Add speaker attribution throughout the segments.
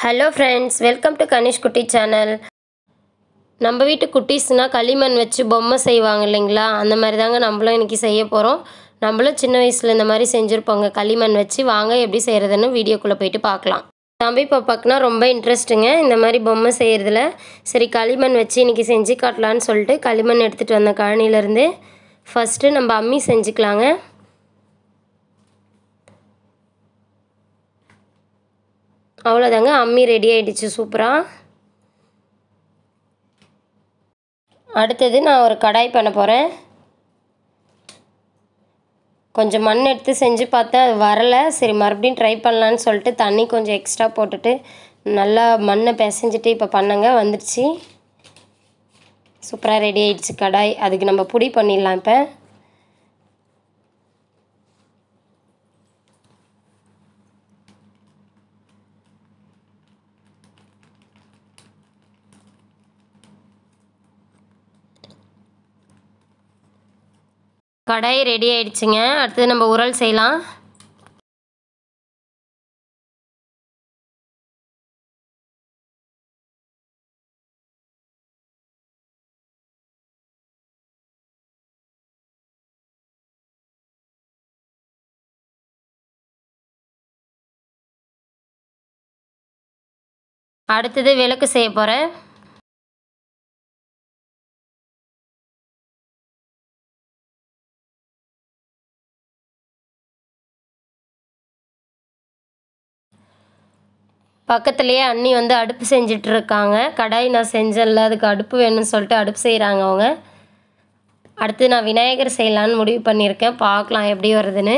Speaker 1: hello friends welcome to Kanish Kutty channel நம்ம வீட்டு குட்டீஸ்னால் களிமண் வச்சு பொம்மை செய்வாங்க இல்லைங்களா அந்த மாதிரி தாங்க நம்மளும் இன்றைக்கி செய்ய போகிறோம் நம்மளும் சின்ன வயசில் இந்த மாதிரி செஞ்சுருப்போங்க களிமண் வச்சு வாங்க எப்படி செய்கிறதுன்னு வீடியோக்குள்ளே போயிட்டு பார்க்கலாம் தம்பி பாப்பாக்குனா ரொம்ப இன்ட்ரெஸ்ட்டுங்க இந்த மாதிரி பொம்மை செய்கிறதுல சரி களிமண் வச்சு இன்றைக்கி செஞ்சு காட்டலான்னு சொல்லிட்டு களிமண் எடுத்துகிட்டு வந்த கழனிலேருந்து ஃபஸ்ட்டு நம்ம அம்மி செஞ்சுக்கலாங்க அவ்வளோதாங்க அம்மி ரெடி ஆயிடுச்சு சூப்பராக அடுத்தது நான் ஒரு கடாய் பண்ண போகிறேன் கொஞ்சம் மண் எடுத்து செஞ்சு பார்த்தேன் அது வரலை சரி மறுபடியும் ட்ரை பண்ணலான்னு சொல்லிட்டு தண்ணி கொஞ்சம் எக்ஸ்ட்ரா போட்டுட்டு நல்லா மண்ணை பிசைஞ்சிட்டு இப்போ பண்ணங்க வந்துடுச்சு சூப்பராக ரெடி ஆயிடுச்சு கடாய் அதுக்கு நம்ம புடி பண்ணிடலாம் இப்போ கடாய் ரெடி ஆயிடுச்சுங்க அடுத்தது நம்ம உரல் செய்யலாம் அடுத்தது விளக்கு செய்ய போகிறேன் பக்கத்துலேயே அண்ணி வந்து அடுப்பு செஞ்சிட்டு இருக்காங்க கடாய் நான் செஞ்சல அதுக்கு அடுப்பு வேணும்னு சொல்லிட்டு அடுப்பு செய்கிறாங்க அவங்க அடுத்து நான் விநாயகர் செய்யலான்னு முடிவு பண்ணியிருக்கேன் பார்க்கலாம் எப்படி வருதுன்னு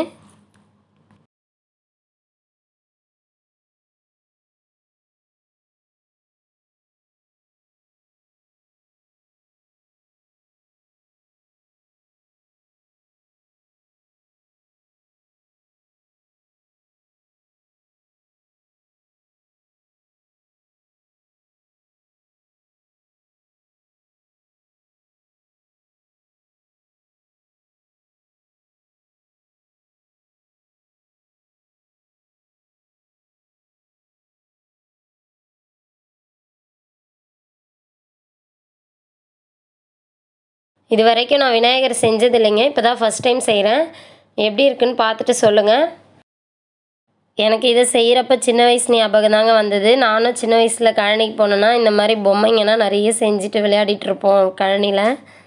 Speaker 1: இது வரைக்கும் நான் விநாயகர் செஞ்சது இல்லைங்க இப்போ தான் ஃபஸ்ட் டைம் செய்கிறேன் எப்படி இருக்குன்னு பார்த்துட்டு சொல்லுங்கள் எனக்கு இதை செய்கிறப்ப சின்ன வயசு ஞாபகம் தாங்க வந்தது நானும் சின்ன வயசில் கழனிக்கு போனேன்னா இந்த மாதிரி பொம்மைங்கன்னா நிறைய செஞ்சுட்டு விளையாடிட்டு இருப்போம் கழனியில்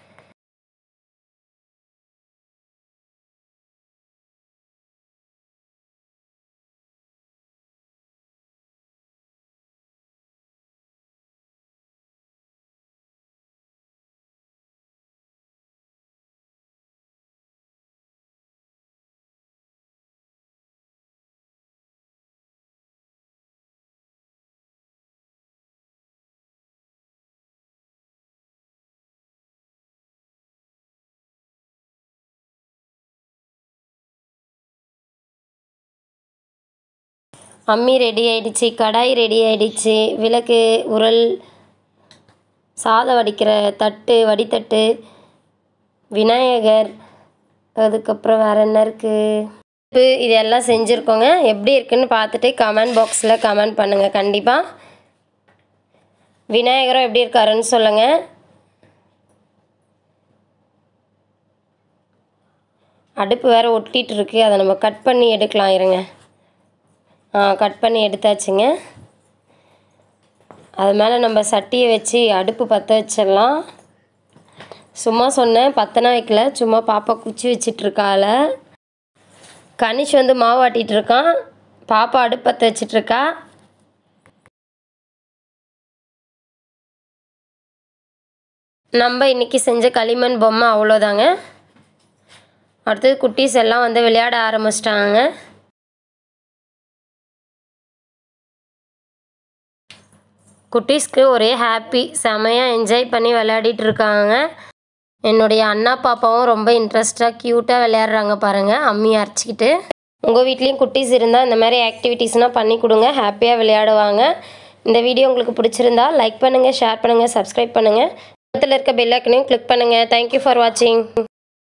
Speaker 1: அம்மி ரெடி ஆயிடுச்சு கடாய் ரெடி ஆயிடுச்சு விளக்கு உரல் சாதம் வடிக்கிற தட்டு வடித்தட்டு விநாயகர் அதுக்கப்புறம் வேறு என்ன இருக்குது இதெல்லாம் செஞ்சுருக்கோங்க எப்படி இருக்குன்னு பார்த்துட்டு கமெண்ட் பாக்ஸில் கமெண்ட் பண்ணுங்கள் கண்டிப்பாக விநாயகரும் எப்படி இருக்காருன்னு சொல்லுங்கள் அடுப்பு வேறு ஒட்டிகிட்டு இருக்கு அதை நம்ம கட் பண்ணி எடுக்கலாம் இருங்க கட் பண்ணி எடுத்தாச்சுங்க அது மேலே நம்ம சட்டியை வச்சு அடுப்பு பற்ற வச்சிடலாம் சும்மா சொன்னேன் பத்தனா வைக்கல சும்மா பாப்பா குச்சி வச்சிட்ருக்கால கனிஷ் வந்து மாவு ஆட்டிகிட்டு இருக்கான் பாப்பா அடுப்பு பற்ற வச்சிட்ருக்கா நம்ம இன்றைக்கி செஞ்ச களிமண் பொம்மை அவ்வளோதாங்க அடுத்தது குட்டீஸ் எல்லாம் வந்து விளையாட ஆரம்பிச்சிட்டாங்க குட்டீஸ்க்கு ஒரே ஹாப்பி செமையாக என்ஜாய் பண்ணி விளையாடிட்டு இருக்காங்க என்னுடைய அண்ணா பாப்பாவும் ரொம்ப இன்ட்ரெஸ்டாக க்யூட்டாக விளையாடுறாங்க பாருங்கள் அம்மி அரைச்சிக்கிட்டு உங்கள் வீட்லேயும் குட்டீஸ் இருந்தால் இந்த மாதிரி ஆக்டிவிட்டீஸ்னால் பண்ணி கொடுங்க ஹாப்பியாக விளையாடுவாங்க இந்த வீடியோ உங்களுக்கு பிடிச்சிருந்தா லைக் பண்ணுங்கள் ஷேர் பண்ணுங்கள் சப்ஸ்கிரைப் பண்ணுங்கள் பக்கத்தில் இருக்க பெல் ஐக்கனையும் கிளிக் பண்ணுங்கள் தேங்க்யூ ஃபார் வாட்சிங்